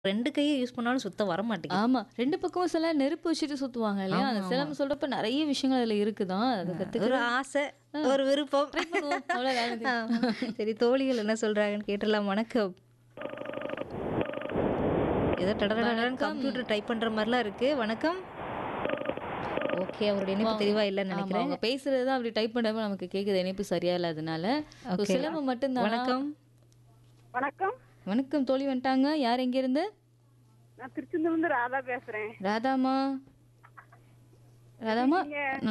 2 கைய யூஸ் பண்ணாலும் சுத்தம் வர மாட்டேங்குது. ஆமா. 2 பக்கமும் சில நெருப்பு வச்சுட்டு சுத்துவாங்க இல்லையா? அந்த ஆமா, ஆமா. சிலம்பம் சொல்றப்ப நெறைய விஷயங்கள் அதுல இருக்குதான். அத ஒரு கத்துக்கிறது ஆசை, ஆ. ஒரு விருப்பம். ட்ரை பண்ணுவோம். அவ்வளோதான் அது. ஆமா. சரி தோழிகள் என்ன சொல்றாங்கன்னு கேட்டுறலாம். வணக்கம். ஏதோ டடடடன்னு வணக்கம். கம்ப்யூட்டர் டைப் பண்ற மாரிலாம் இருக்கு. வணக்கம். ஓகே. அவருடைய இணைப்பு அவங்க தெளிவா இல்லன்னு ஆமா. நினைக்கிறேன். அவங்க பேசுறது தான் அப்படி டைப் பண்றப்ப நமக்கு கேக்குது. இணைப்பு சரியா இல்லாதனால. So okay. சிலம்பம் மட்டும் தானா? வணக்கம். வணக்கம் வணக்கம் தோழி வந்துட்டாங்க. யார் எங்கேருந்து? நான் திருச்செந்தூர்ல இருந்து ராதா பேசுறேன் ராதாமா. ராதாமா நீங்க